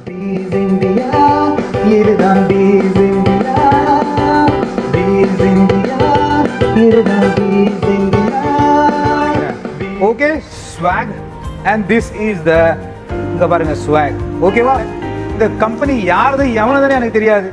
Piece India இதுதான் peace India peace India இதுதான் peace India okay swag and this is the இங்க பாருங்க swag ஓகேவா இந்த கம்பெனி யாரது எவனதுன்னு எனக்கு தெரியாது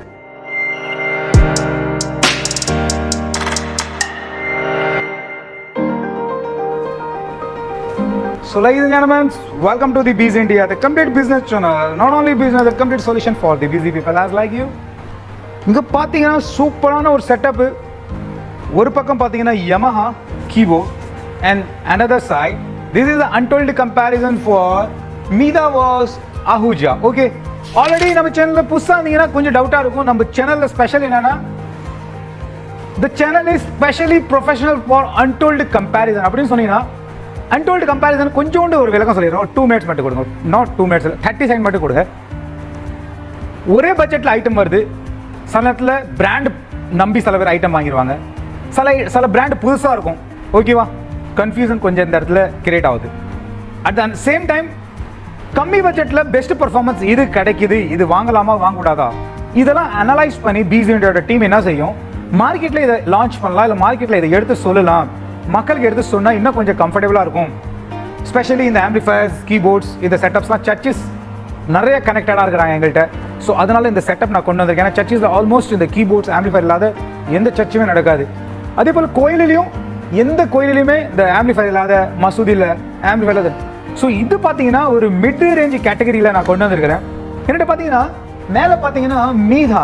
So, ladies and gentlemen, welcome to the Bees India, the complete business channel. Not only business, the complete solution for the busy people as like you. இங்க பார்த்தீங்கன்னா சூப்பரான ஒரு செட்டப்பு ஒரு பக்கம் பார்த்தீங்கன்னா Yamaha keyboard and another side this is the untold comparison for Mida was Ahuja okay already நம்ம சேனல்ல புதுசா இருந்தீங்கன்னா கொஞ்சம் டவுட்டா இருக்கும் நம்ம சேனல்ல ஸ்பெஷல் என்னன்னா the channel is specially professional for untold comparison அப்படின்னு சொன்னீங்கன்னா untold comparison கொஞ்சோண்டு ஒரு விளக்கம் சொல்லிடுறோம் டூ மினிட்ஸ் மட்டும் கொடுங்க not two minutes thirty second மட்டும் கொடுங்க ஒரே பட்ஜெட்டில் ஐட்டம் வருது சில நேரத்தில் பிராண்ட் நம்பி சில பேர் ஐட்டம் வாங்கிடுவாங்க சில சில பிராண்ட் புதுசாக இருக்கும் ஓகேவா கன்ஃபியூஷன் கொஞ்சம் இந்த இடத்துல கிரியேட் ஆகுது அட் த சேம் டைம் கம்மி பட்ஜெட்டில் பெஸ்ட் பர்ஃபார்மன்ஸ் இது கிடைக்குது இது வாங்கலாமா வாங்கக்கூடாதா இதெல்லாம் அனலைஸ் பண்ணி பிசியோட டீம் என்ன செய்யும் மார்க்கெட்டில் இதை லான்ச் பண்ணலாம் இல்லை மார்க்கெட்டில் இதை எடுத்து சொல்லலாம் மக்களுக்கு எடுத்து சொன்னால் இன்னும் கொஞ்சம் கம்ஃபர்டபுளாக இருக்கும் ஸ்பெஷலி இந்த ஆம்பிளிஃபயர்ஸ் கீபோர்ட்ஸ் இந்த செட்டப்ஸ்லாம் சர்ச்சஸ் நிறைய கனெக்டடாக இருக்கிறாங்க எங்கள்கிட்ட ஸோ அதனால இந்த செட்டப் நான் கொண்டு வந்திருக்கேன் ஏன்னா சர்ச்சஸில் ஆல்மோஸ்ட் இந்த கீபோர்ட்ஸ் ஆம்பிளிஃபயர் இல்லாத எந்த சர்ச்சுமே நடக்காது அதே போல் கோயிலிலையும் எந்த கோயிலிலையுமே இந்த ஆம்பிளிஃபயர் இல்லாத மசூதியில் ஆம்பிளிஃபயர் இல்லாத ஸோ இது பார்த்தீங்கன்னா ஒரு மிட் ரேஞ்ச் கேட்டகரியில் நான் கொண்டு வந்திருக்கிறேன் என்னட்ட பார்த்தீங்கன்னா மேலே பார்த்தீங்கன்னா மீதா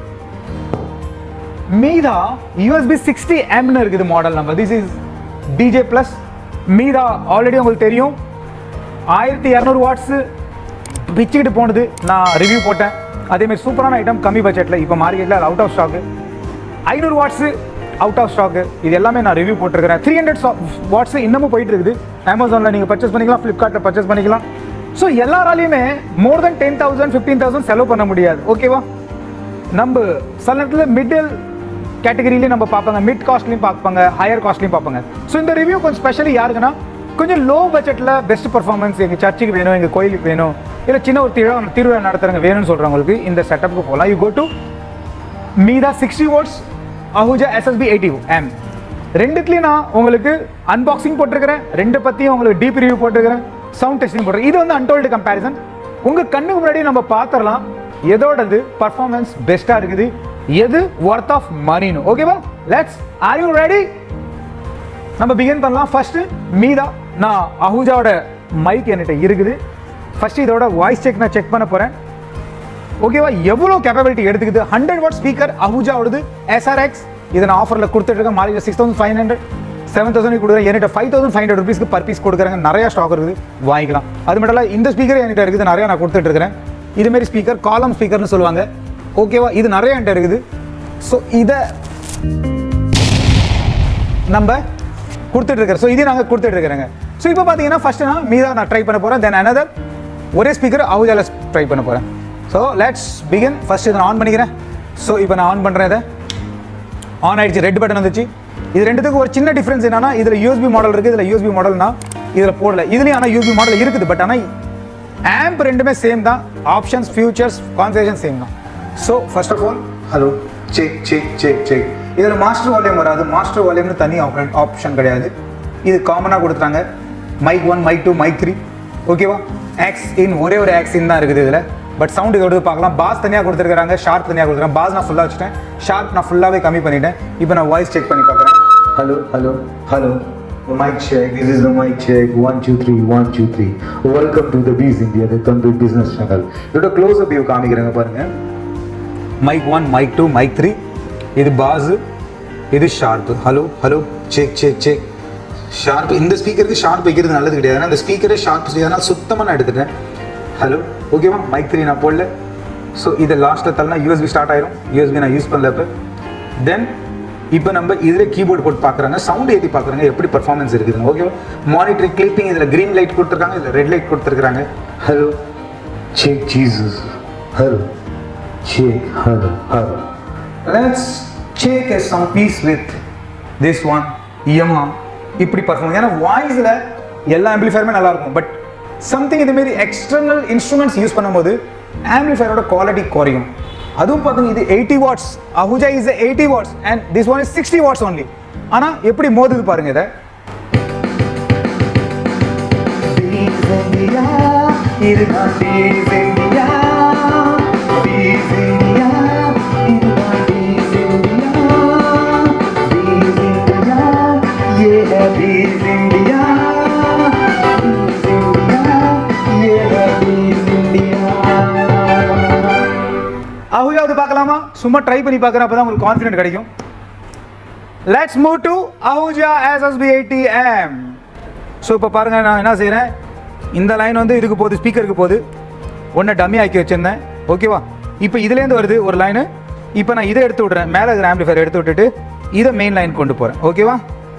மீதா யூஎஸ்பி சிக்ஸ்டி எம்னு இருக்குது model number this is DJ plus மீதா ஆல்ரெடி உங்களுக்கு தெரியும் ஆயிரத்தி இரநூறு வாட்ஸு பிச்சுக்கிட்டு போனது நான் ரிவ்யூ போட்டேன் அதேமாதிரி சூப்பரான ஐட்டம் கம்மி பட்ஜெட்டில் இப்போ மார்க்கெட்டில் அது அவுட் ஆஃப் ஸ்டாக்கு ஐநூறு வாட்ஸு அவுட் ஆஃப் ஸ்டாக்கு இது எல்லாமே நான் ரிவ்யூ போட்டிருக்கிறேன் த்ரீ ஹண்ட்ரட் வாட்ஸ் இன்னமும் போயிட்டு இருக்குது அமேசானில் நீங்கள் பர்ச்சேஸ் பண்ணிக்கலாம் ஃப்ளிப்கார்ட்டில் பர்ச்சேஸ் பண்ணிக்கலாம் ஸோ எல்லாராலையுமே more than ten thousand fifteen thousand செலவு பண்ண முடியாது ஓகேவா நம்ம சில நேரத்தில் மிடில் கேட்டகரியிலையும் நம்ம பார்ப்பாங்க மிட் காஸ்ட்லையும் பார்ப்பாங்க ஹையர் காஸ்ட்லையும் பார்ப்பாங்க ஸோ இந்த ரிவ்யூ கொஞ்சம் ஸ்பெஷலி யாருக்குன்னா கொஞ்சம் லோ பட்ஜெட்டில் பெஸ்ட் பர்ஃபார்மன்ஸ் எங்கள் சர்ச்சுக்கு வேணும் எங்கள் கோயிலுக்கு வேணும் இல்லை சின்ன ஒரு திருவிழா திருவிழா நடத்துறவங்க வேணும்னு சொல்கிறவங்களுக்கு இந்த செட்டப்புக்கு போகலாம் யூ கோ டு மீதா sixty watts Ahuja SSB eighty M ரெண்டுத்துலேயும் நான் உங்களுக்கு அன்பாக்சிங் போட்டிருக்கிறேன் ரெண்டு பற்றியும் உங்களுக்கு டீப் ரிவ்யூ போட்டிருக்கிறேன் சவுண்ட் டெஸ்டிங் போட்டிருக்கேன் இது வந்து அன்டோல்டு கம்பேரிசன் உங்கள் கண்ணுக்கு முன்னாடி நம்ம பார்த்துடலாம் எதோடது பர்ஃபார்மன்ஸ் பெஸ்ட்டாக இருக்குது எது ஒர்த் ஆஃப் மணின்னு ஓகேவா லெட்ஸ் ஆர் யூ ரெடி நம்ம பிகின் பண்ணலாம் ஃபர்ஸ்ட் மீதா நான் அஹூஜாவோட மைக் என்கிட்ட இருக்குது ஃபர்ஸ்ட் இதோட வாய்ஸ் செக் நான் செக் பண்ண போகிறேன் ஓகேவா எவ்வளோ கேப்பபிலிட்டி எடுத்துக்குது ஹண்ட்ரட் வாட் ஸ்பீக்கர் அஹூஜாவோடது எஸ்ஆர்எக்ஸ் இதை நான் ஆஃபரில் கொடுத்துட்ருக்கேன் market six thousand five hundred seven thousand கொடுக்குறேன் என்கிட்ட ஃபைவ் தௌசண்ட் ஃபைவ் ஹண்ட்ரட் ருபீஸ்க்கு பர் பீஸ் கொடுக்குறாங்க நிறைய ஸ்டாக் இருக்குது வாங்கிக்கலாம் அது மட்டும் இல்லை இந்த ஸ்பீக்கர் என்கிட்ட இருக்குது நிறைய நான் கொடுத்துட்ருக்கிறேன் இதுமாரி ஸ்பீக்கர் காலம் ஸ்பீக்கர்னு சொல்லுவாங்க ஓகேவா இது நிறைய என்கிட்ட இருக்குது ஸோ இதை நம்ம கொடுத்துட்டு இருக்கிறோம் ஸோ இதையும் நாங்கள் கொடுத்துட்டு இருக்கிறேங்க ஸோ இப்போ பார்த்தீங்கன்னா ஃபர்ஸ்ட் நான் மீதா நான் ட்ரை பண்ண போகிறேன் தென் another ஒரே ஸ்பீக்கர் அவுஜால ட்ரை பண்ண போகிறேன் ஸோ லெட்ஸ் பிகின் ஃபர்ஸ்ட் இதை நான் ஆன் பண்ணிக்கிறேன் ஸோ இப்போ நான் ஆன் பண்ணுறேன் இதை ஆன் ஆயிடுச்சு ரெட் பட்டன் வந்துச்சு இது ரெண்டுத்துக்கு ஒரு சின்ன டிஃப்ரென்ஸ் என்னன்னா இதில் யூஎஸ்பி மாடல் இருக்குது இதில் யூஎஸ்பி மாடல்னா இதில் போடல இதுலேயும் ஆனால் யூஎஸ்பி மாடல் இருக்குது பட் ஆனால் ஆம்ப் ரெண்டுமே சேம் தான் ஆப்ஷன்ஸ் ஃபியூச்சர்ஸ் கான்ஃபிகரேஷன் சேம் தான் so first of all hello check check check check இதில் மாஸ்டர் வால்யூம் வராது மாஸ்டர் வால்யூம்னு தனி ஆப்ஷன் கிடையாது இது காமனாக கொடுத்தாங்க mic one mic two mic three ஓகேவா ஆக்ஸ் இன் ஒரே ஒரு ஆக்ஸ் இன் தான் இருக்குது இதில் பட் சவுண்ட் இதோட பார்க்கலாம் பாஸ் தனியாக கொடுத்துருக்காங்க ஷார்ப் தனியாக கொடுத்துருக்காங்க பாஸ் நான் ஃபுல்லாக வச்சுட்டேன் ஷார்ப் நான் ஃபுல்லாகவே கம்மி பண்ணிட்டேன் இப்போ நான் வாய்ஸ் செக் பண்ணி பார்க்குறேன் Hello, hello, hello. The mic check. This is the mic check. One, two, three, one, two, three. Welcome to the Bees India, the complete business channel. இதோட க்ளோஸ் அப் வியூ காமிக்கிறேங்க பாருங்க mic one mic two mic three இது bass இது sharp hello hello check check check sharp இந்த ஸ்பீக்கருக்கு sharp வைக்கிறது நல்லது கிடையாது ஏன்னா இந்த ஸ்பீக்கரே ஷார்ப் அதனால் சுத்தமாக நான் எடுத்துட்டேன் ஹலோ ஓகேவா மைக் த்ரீ நான் போடல ஸோ இதை லாஸ்ட்டில் தள்ளனா யூஎஸ்பி ஸ்டார்ட் ஆயிரும் யூஎஸ்பி நான் யூஸ் பண்ணல இப்போ தென் இப்போ நம்ம இதில் கீபோர்டு போட்டு பார்க்குறாங்க சவுண்ட் ஏற்றி பார்க்குறாங்க எப்படி பர்ஃபார்மன்ஸ் இருக்குது ஓகேவா மானிட்டரிங் கிளிப்பிங் இதில் க்ரீன் லைட் கொடுத்துருக்காங்க இதில் ரெட் லைட் கொடுத்துருக்காங்க Hello. Check Jesus. Hello. Check. Hello. Hello. let's check a some piece with this one Yamaha இப்படி பர்ஃபார்ம் ஏன்னா வாய்ஸில் எல்லா ஆம்பிளிஃபயருமே நல்லா இருக்கும் பட் சம்திங் இதுமாரி எக்ஸ்டர்னல் இன்ஸ்ட்ருமெண்ட்ஸ் யூஸ் பண்ணும்போது ஆம்பிளிஃபயரோட குவாலிட்டி குறையும் அதுவும் பார்த்தீங்க இது eighty watts Ahuja is eighty watts and this one is sixty watts only ஆனால் எப்படி மோதுது பாருங்க இதை அஹுஜாவது பார்க்கலாமா சும்மா ட்ரை பண்ணி பார்க்குறேன் அப்போ தான் உங்களுக்கு கான்ஃபிடென்ட் கிடைக்கும் let's move to Ahuja SSB eighty M so இப்போ பாருங்க நான் என்ன செய்கிறேன் இந்த லைன் வந்து இதுக்கு போகுது ஸ்பீக்கருக்கு போகுது ஒன்று டம்மி ஆக்கி வச்சிருந்தேன் ஓகேவா இப்போ இதுலேருந்து வருது ஒரு லைனு இப்போ நான் இதை எடுத்து விட்றேன் மேலே இருக்கிற ஆம்பிளிஃபயர் எடுத்து விட்டுட்டு இதை மெயின் லைன் கொண்டு போகிறேன் ஓகேவா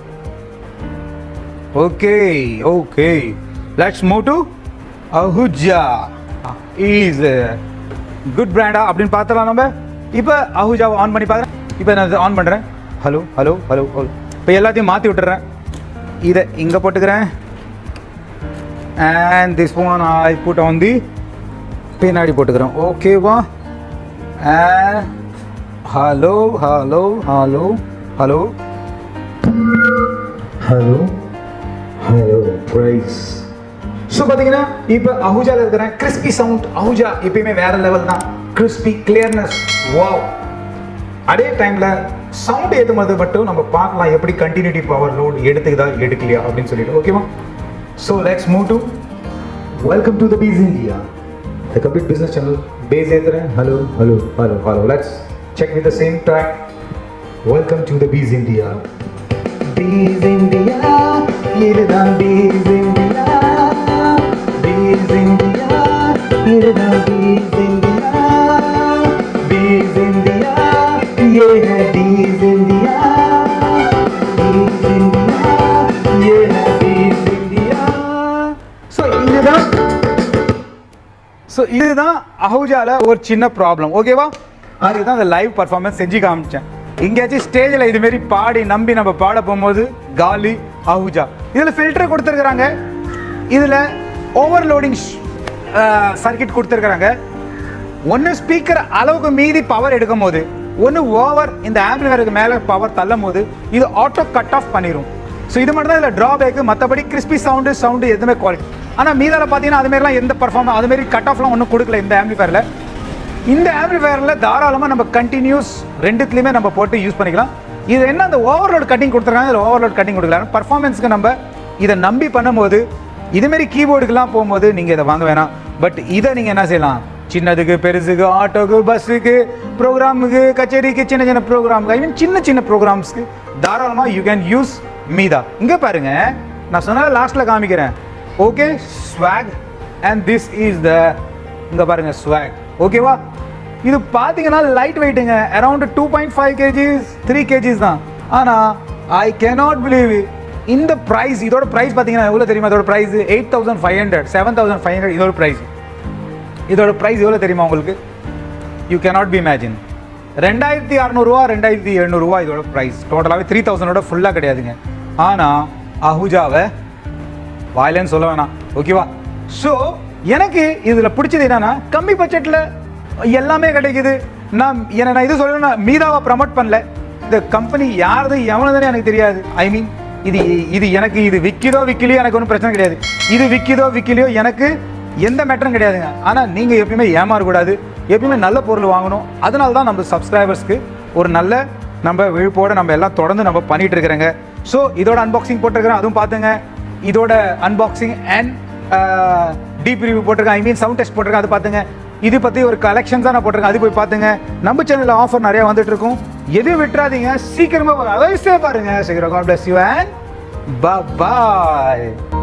okay okay let's move to Ahuja is good பிராண்டா அப்படின்னு பார்த்தலாம் நம்ம இப்போ அஹுஜாவை ஆன் பண்ணி பார்க்குறேன் இப்போ நான் ஆன் பண்ணுறேன் ஹலோ ஹலோ ஹலோ ஹலோ இப்போ எல்லாத்தையும் மாற்றி விட்டுறேன் இதை இங்கே போட்டுக்கிறேன் and this one I put on the பின்னாடி போட்டுக்கிறேன் ஓகேவா hello hello hello hello hello hello price so பார்த்தீங்கன்னா இப்போ அஹுஜால இருக்கிற கிறிஸ்பி சவுண்ட் அஹுஜா எப்பயுமே வேற லெவல் தான் கிறிஸ்பி கிளியர்னஸ் வாவ் அதே டைமில் சவுண்ட் ஏற்றும்போது மட்டும் நம்ம பார்க்கலாம் எப்படி கண்டினியூட்டி பவர் லோட் எடுத்துக்குதா எடுக்கலையா அப்படின்னு சொல்லிட்டு ஓகேவா so let's move to welcome to the peace India the complete business channel bass ஏத்துறேன் hello hello hello hello let's check with the same track welcome to the peace India peace India இதுதான் peace India peace India இதுதான் peace India peace India ये है बीज India बीज India ये है बीज इंडिया ஸோ இதுதான் ஸோ இதுதான் அஹுஜால ஒரு சின்ன ப்ராப்ளம் ஓகேவா அதுதான் அந்த லைவ் பர்ஃபார்மன்ஸ் செஞ்சு காமிச்சேன் எங்கேயாச்சும் ஸ்டேஜில் இதுமாரி பாடி நம்பி நம்ம பாட போகும்போது காலி அஹுஜா இதில் ஃபில்டர் கொடுத்துருக்குறாங்க இதில் ஓவர்லோடிங் சர்க்கிட் கொடுத்துருக்குறாங்க ஒன்று ஸ்பீக்கர் அளவுக்கு மீதி பவர் எடுக்கும் போது ஒன்று ஓவர் இந்த ஆம்பிளிஃபயருக்கு மேலே பவர் தள்ளும் போது இது ஆட்டோ கட் ஆஃப் பண்ணிடும் ஸோ இது மட்டும் தான் இதில் ட்ராபேக்கு மற்றபடி கிறிஸ்பி சவுண்டு சவுண்டு எதுவுமே குவாலிட்டி ஆனால் மீதால பார்த்தீங்கன்னா அதுமாரிலாம் எந்த பர்ஃபார்மன்ஸ் அதுமாரி கட் ஆஃப்லாம் ஒன்றும் கொடுக்கல இந்த ஆம்பிளிஃபயரில் இந்த ஆம்பிளிஃபயரில் தாராளமாக நம்ம கண்டினியூஸ் ரெண்டுத்துலையுமே நம்ம போட்டு யூஸ் பண்ணிக்கலாம் இது என்ன அந்த ஓவர்லோட் கட்டிங் கொடுத்துருக்காங்க இதில் ஓவர்லோட் கட்டிங் கொடுக்கல பர்ஃபார்மன்ஸ்க்கு நம்ம இதை நம்பி பண்ணும்போது இதுமாரி கீபோர்டுக்கெல்லாம் போகும்போது நீங்கள் இதை வாங்க வேணாம் பட் இதை நீங்கள் என்ன செய்யலாம் சின்னதுக்கு பெருசுக்கு ஆட்டோக்கு பஸ்ஸுக்கு ப்ரோக்ராமுக்கு கச்சேரிக்கு சின்ன சின்ன ப்ரோக்ராமுக்கு ஐ மீன் சின்ன சின்ன ப்ரோக்ராம்ஸ்க்கு தாராளமாக யூ கேன் யூஸ் மீதா இங்கே பாருங்க நான் சொன்னதை லாஸ்ட்டில் காமிக்கிறேன் okay swag and this is the இங்கே பாருங்க ஸ்வாக் ஓகேவா இது பார்த்தீங்கன்னா லைட் வெயிட்டுங்க around two point five kgs three kgs தான் ஆனால் ஐ கேனாட் பிலீவ் இந்த ப்ரைஸ் இதோட ப்ரைஸ் பார்த்தீங்கன்னா எவ்வளோ தெரியுமா இதோட price eight thousand five hundred seven thousand five hundred இதோட ப்ரைஸ் இதோட ப்ரைஸ் எவ்வளோ தெரியுமா உங்களுக்கு யூ கேனாட் பி இமேஜின் ரெண்டாயிரத்தி அறநூறுவா ரெண்டாயிரத்தி எழுநூறுவா இதோட ப்ரைஸ் டோட்டலாகவே த்ரீ தௌசண்டோட ஃபுல்லாக கிடையாதுங்க ஆனால் அஹுஜாவை வாயிலன்னு சொல்ல வேணாம் ஓகேவா ஸோ எனக்கு இதில் பிடிச்சது என்னன்னா கம்மி பட்ஜெட்டில் எல்லாமே கிடைக்குது நான் என்ன நான் இது சொல்லணும்னா மீதாவை ப்ரமோட் பண்ணல இந்த கம்பெனி யாரது எவனதுன்னு எனக்கு தெரியாது ஐ மீன் இது இது எனக்கு இது விற்கிதோ விற்கலையோ எனக்கு ஒன்றும் பிரச்சனை கிடையாது இது விற்கிதோ விற்கலையோ எனக்கு எந்த மேட்டரும் கிடையாதுங்க ஆனால் நீங்கள் எப்பயுமே ஏமாறக்கூடாது எப்பயுமே நல்ல பொருள் வாங்கணும் அதனால தான் நம்ம சப்ஸ்கிரைபர்ஸ்க்கு ஒரு நல்ல நம்ம விழுப்போட நம்ம எல்லாம் தொடர்ந்து நம்ம பண்ணிட்டு இருக்கிறோங்க ஸோ இதோட அன்பாக்சிங் போட்டிருக்கிறேன் அதுவும் பார்த்துங்க இதோட அன்பாக்சிங் அண்ட் டீப் ரிவ்யூ போட்டிருக்கேன் ஐ மீன் சவுண்ட் டெஸ்ட் போட்டிருக்கேன் அது பார்த்துங்க இது பற்றி ஒரு கலெக்ஷன்ஸ் தான் நான் போட்டிருக்கேன் அது போய் பார்த்துங்க நம்ம சேனலில் ஆஃபர் நிறைய வந்துட்டு இருக்கும் எதையும் விட்டுறாதீங்க சீக்கிரமா வரும். அவசியம் பாருங்க சீக்கிரம் God bless you and bye